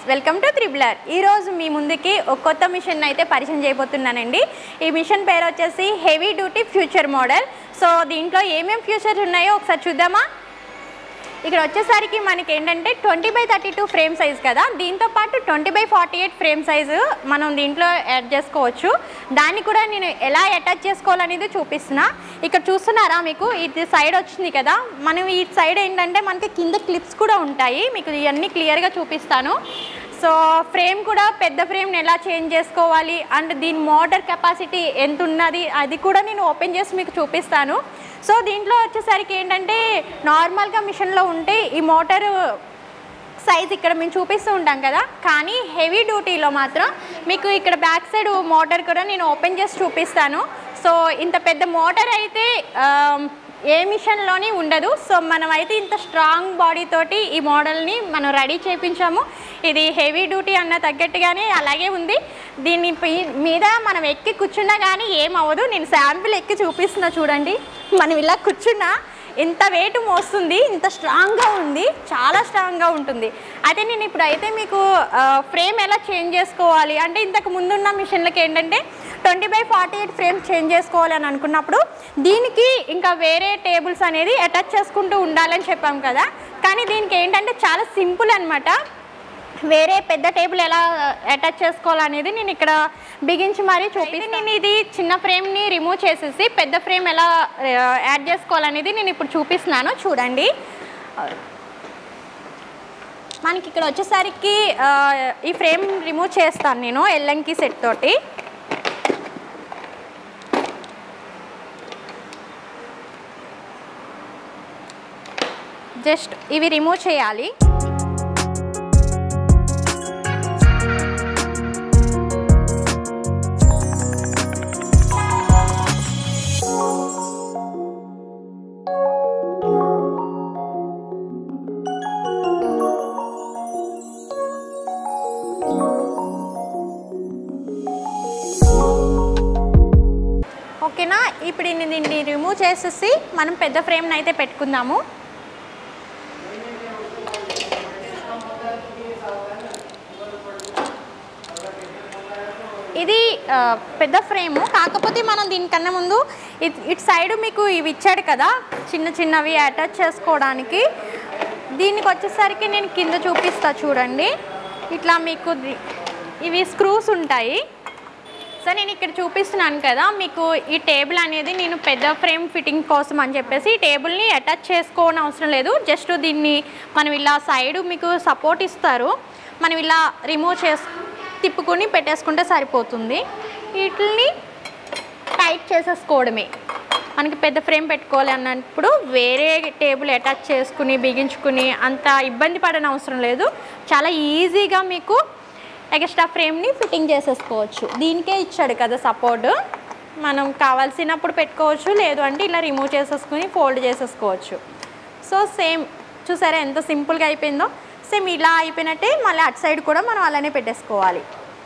welcome to triple R ఈరోజు మీ ముందుకి ఒక కొత్త మిషన్ అయితే పరిచయం చేయబోతున్నానండి ఈ మిషన్ పేరు వచ్చేసి heavy duty feature model so దీంట్లో ఏమేమి ఫ్యూచర్స్ ఉన్నాయో ఒకసారి చూద్దామా ఇక్కడ వచ్చేసరికి మనకి ఏంటంటే twenty by thirty two frame size కదా దీంతో పాటు twenty by forty eight frame size మనం దీంట్లో యాడ్ చేసుకోవచ్చు దాన్ని కూడా నేను ఎలా అటాచ్ చేసుకోవాలనేది చూపిస్తున్నా ఇక్కడ చూస్తున్నారా మీకు ఇది సైడ్ వచ్చింది కదా మనం ఈ సైడ్ ఏంటంటే మనకి కింద క్లిప్స్ కూడా ఉంటాయి మీకు ఇవన్నీ క్లియర్గా చూపిస్తాను సో ఫ్రేమ్ కూడా పెద్ద ఫ్రేమ్ని ఎలా చేంజ్ చేసుకోవాలి అండ్ దీని మోటార్ కెపాసిటీ ఎంత ఉన్నది అది కూడా నేను ఓపెన్ చేసి మీకు చూపిస్తాను సో దీంట్లో వచ్చేసరికి ఏంటంటే నార్మల్గా మిషన్లో ఉంటే ఈ మోటార్ సైజ్ ఇక్కడ మేము చూపిస్తూ ఉంటాం కదా కానీ హెవీ డ్యూటీలో మాత్రం మీకు ఇక్కడ బ్యాక్ సైడ్ మోటార్ కూడా నేను ఓపెన్ చేసి చూపిస్తాను సో ఇంత పెద్ద మోటార్ అయితే ఆ, ఏ మిషన్లోని ఉండదు సో మనం అయితే ఇంత స్ట్రాంగ్ బాడీ తోటి ఈ మోడల్ని మనం రెడీ చేయించాము ఇది హెవీ డ్యూటీ అన్న తగ్గట్టుగానే అలాగే ఉంది దీని పై- మీద మనం ఎక్కి కూర్చున్నా కానీ ఏం అవ్వదు నేను శాంపిల్ ఎక్కి చూపిస్తున్నా చూడండి మనం ఇలా కూర్చున్నా ఇంత వెయిట్ మోస్తుంది ఇంత స్ట్రాంగ్గా ఉంది చాలా స్ట్రాంగ్గా ఉంటుంది అయితే నేను ఇప్పుడు అయితే మీకు ఫ్రేమ్ ఎలా చేంజ్ చేసుకోవాలి అంటే ఇంతకు ముందున్న మిషన్లకి ఏంటంటే twenty by forty eight frame change చేసుకోవాలి అని అనుకున్నప్పుడు దీనికి ఇంకా వేరే టేబుల్స్ అనేది అటాచ్ చేసుకుంటూ ఉండాలని చెప్పాం కదా కానీ దీనికి ఏంటంటే చాలా సింపుల్ అనమాట వేరే పెద్ద టేబుల్ ఎలా అటాచ్ చేసుకోవాలనేది నేను ఇక్కడ బిగించి మరీ చూపిస్తాను నేను ఇది చిన్న ఫ్రేమ్ని రిమూవ్ చేసేసి పెద్ద ఫ్రేమ్ ఎలా యాడ్ చేసుకోవాలనేది నేను ఇప్పుడు చూపిస్తున్నాను చూడండి మనకి ఇక్కడ వచ్చేసరికి ఆ, ఈ ఫ్రేమ్ రిమూవ్ చేస్తాను నేను ఎల్లంకి సెట్ తోటి జస్ట్ ఇవి రిమూవ్ చేయాలి ఓకేనా ఇప్పుడు ఇది దీన్ని రిమూవ్ చేసేసి మనం పెద్ద ఫ్రేమ్ని అయితే పెట్టుకుందాము ఇది ఆ, పెద్ద ఫ్రేము కాకపోతే మనం దీనికన్నా ముందు ఇట్ ఇటు సైడ్ మీకు ఇవి ఇచ్చాడు కదా చిన్న చిన్నవి అటాచ్ చేసుకోవడానికి దీనికి వచ్చేసరికి నేను కింద చూపిస్తా చూడండి ఇట్లా మీకు ది- ఇవి స్క్రూస్ ఉంటాయి సో నేను ఇక్కడ చూపిస్తున్నాను కదా మీకు ఈ టేబుల్ అనేది నేను పెద్ద ఫ్రేమ్ ఫిట్టింగ్ కోసం అని చెప్పేసి ఈ టేబుల్ని అటాచ్ చేసుకోవని అవసరం లేదు జస్ట్ దీన్ని మనం ఇలా సైడ్ మీకు సపోర్ట్ ఇస్తారు మనం ఇలా రిమూవ్ చేసి తిప్పుకొని పెట్టేసుకుంటే సరిపోతుంది వీటిని టైట్ చేసేసుకోవడమే మనకి పెద్ద ఫ్రేమ్ పెట్టుకోవాలి అన్నప్పుడు వేరే టేబుల్ అటాచ్ చేసుకుని బిగించుకుని అంత ఇబ్బంది పడని అవసరం లేదు చాలా ఈజీగా మీకు ఎక్స్ట్రా ఫ్రేమ్ని ఫిట్టింగ్ చేసేసుకోవచ్చు దీనికే ఇచ్చాడు కదా సపోర్ట్ మనం కావాల్సినప్పుడు పెట్టుకోవచ్చు లేదు అంటే ఇలా రిమూవ్ చేసేసుకుని ఫోల్డ్ చేసేసుకోవచ్చు సో సేమ్ చూసారా ఎంత సింపుల్గా అయిపోయిందో సేమ్ ఇలా అయిపోయినట్టే మళ్ళీ అటు సైడ్ కూడా మనం అలానే పెట్టేసుకోవాలి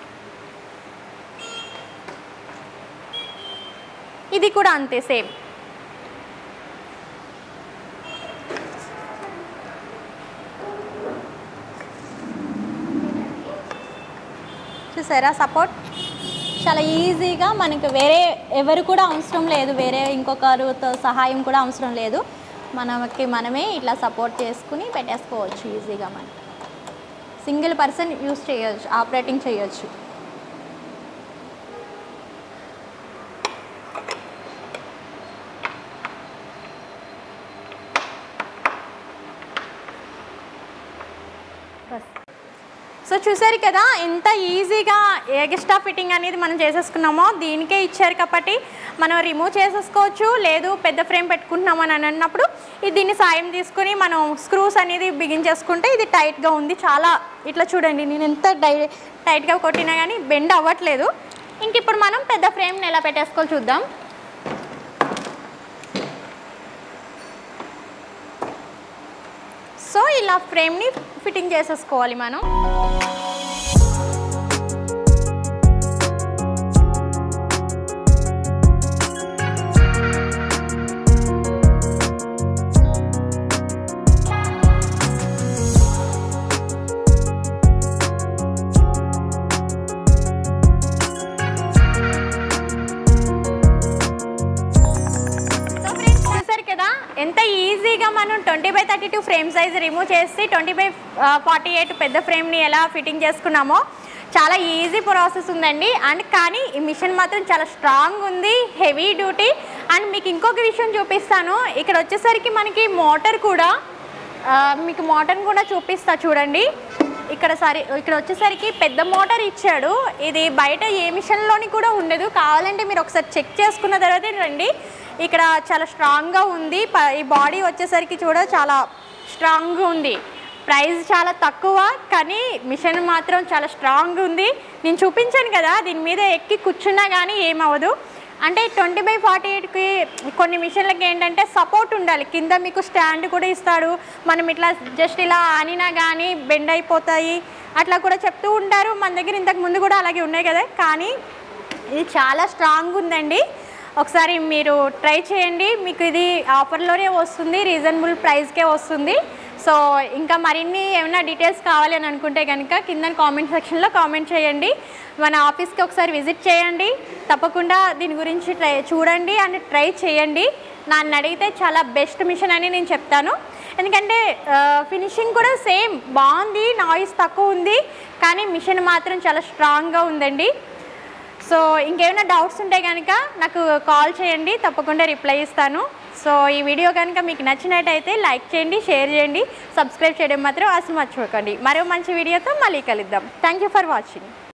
ఇది కూడా అంతే సేమ్ చూసారా సపోర్ట్ చాలా ఈజీగా మనకు వేరే ఎవరు కూడా అవసరం లేదు వేరే ఇంకొకరితో సహాయం కూడా అవసరం లేదు మనకి మనమే ఇట్లా సపోర్ట్ చేసుకుని పెట్టేసుకోవచ్చు ఈజీగా మనం సింగిల్ పర్సన్ యూస్ చేయొచ్చు ఆపరేటింగ్ చేయొచ్చు బస్ సో చూసారు కదా ఎంత ఈజీగా ఎక్స్ట్రా ఫిట్టింగ్ అనేది మనం చేసేసుకున్నామో దీనికే ఇచ్చారు కాబట్టి మనం రిమూవ్ చేసేసుకోవచ్చు లేదు పెద్ద ఫ్రేమ్ పెట్టుకుంటున్నాం అని అన్నప్పుడు ఇది దీన్ని సాయం తీసుకుని మనం స్క్రూస్ అనేది బిగించేసుకుంటే ఇది టైట్గా ఉంది చాలా ఇట్లా చూడండి నేను ఎంత డై టైట్గా కొట్టినా కానీ బెండ్ అవ్వట్లేదు ఇంక ఇప్పుడు మనం పెద్ద ఫ్రేమ్ని ఎలా పెట్టేసుకోవాలి చూద్దాం సో ఇలా ఫ్రేమ్ని ఫిట్టింగ్ చేసేసుకోవాలి మనం బేసిక్గా మనం twenty by thirty two frame size remove చేసి ట్వంటీ బై ఫార్టీ ఎయిట్ పెద్ద ఫ్రేమ్ని ఎలా ఫిట్టింగ్ చేసుకున్నామో చాలా ఈజీ ప్రాసెస్ ఉందండి అండ్ కానీ ఈ మిషన్ మాత్రం చాలా స్ట్రాంగ్ ఉంది హెవీ డ్యూటీ అండ్ మీకు ఇంకొక విషయం చూపిస్తాను ఇక్కడ వచ్చేసరికి మనకి మోటార్ కూడా ఆ, మీకు మోటార్ని కూడా చూపిస్తా చూడండి ఇక్కడ సరి ఇక్కడ వచ్చేసరికి పెద్ద మోటార్ ఇచ్చాడు ఇది బయట ఏ మిషన్లోని కూడా ఉండదు కావాలంటే మీరు ఒకసారి చెక్ చేసుకున్న తర్వాత రండి ఇక్కడ చాలా స్ట్రాంగ్గా ఉంది ప- ఈ బాడీ వచ్చేసరికి చూడ చాలా స్ట్రాంగ్గా ఉంది ప్రైస్ చాలా తక్కువ కానీ మిషన్ మాత్రం చాలా స్ట్రాంగ్ ఉంది నేను చూపించాను కదా దీని మీద ఎక్కి కూర్చున్నా కానీ ఏమవ్వదు అంటే ట్వంటీ బై ఫార్టీ ఎయిట్కి కొన్ని మిషన్లకి ఏంటంటే సపోర్ట్ ఉండాలి కింద మీకు స్టాండ్ కూడా ఇస్తాడు మనం ఇట్లా జస్ట్ ఇలా ఆనినా కానీ బెండ్ అయిపోతాయి అట్లా కూడా చెప్తూ ఉంటారు మన దగ్గర ఇంతకు ముందు కూడా అలాగే ఉన్నాయి కదా కానీ ఇది చాలా స్ట్రాంగ్ ఉందండి ఒకసారి మీరు ట్రై చేయండి మీకు ఇది ఆఫర్లోనే వస్తుంది రీజనబుల్ ప్రైస్కే వస్తుంది సో ఇంకా మరిన్ని ఏమైనా డీటెయిల్స్ కావాలి అని అనుకుంటే కనుక కింద కామెంట్ సెక్షన్లో కామెంట్ చేయండి మన ఆఫీస్కి ఒకసారి విజిట్ చేయండి తప్పకుండా దీని గురించి ట్రై చూడండి అండ్ ట్రై చేయండి నన్ను అడిగితే చాలా బెస్ట్ మిషన్ అని నేను చెప్తాను ఎందుకంటే ఫినిషింగ్ కూడా సేమ్ బాగుంది నాయిస్ తక్కువ ఉంది కానీ మిషన్ మాత్రం చాలా స్ట్రాంగ్గా ఉందండి సో ఇంకేమైనా డౌట్స్ ఉంటే కనుక నాకు కాల్ చేయండి తప్పకుండా రిప్లై ఇస్తాను సో ఈ వీడియో కనుక మీకు నచ్చినట్టయితే లైక్ చేయండి షేర్ చేయండి సబ్స్క్రైబ్ చేయడం మాత్రం అసలు మర్చిపోకండి మరో మంచి వీడియోతో మళ్ళీ కలుద్దాం థ్యాంక్ యూ ఫర్ వాచింగ్